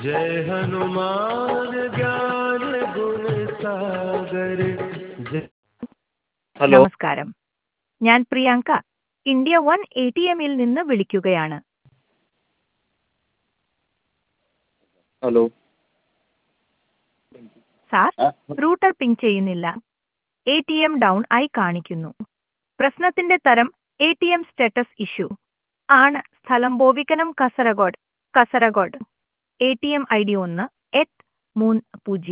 जय हनुमान ज्ञान गुण सागर जय ഹലോ നമസ്കാരം ഞാൻ Priyanka India one A T എമ്മിൽ നിന്ന് വിളിക്കുകയാണ് ഹലോ സാർ ആ, റൂട്ടർ പിങ് ചെയ്യുന്നില്ല എ ടി എം ഡൗൺ ആയി കാണിക്കുന്നു പ്രശ്നത്തിന്റെ തരം A T M status issue ആണ് സ്ഥലം Bovikkanam Kasaragod Kasaragod A T M I D ഒന്ന് എട്ട് മൂന്ന് പൂജ്യം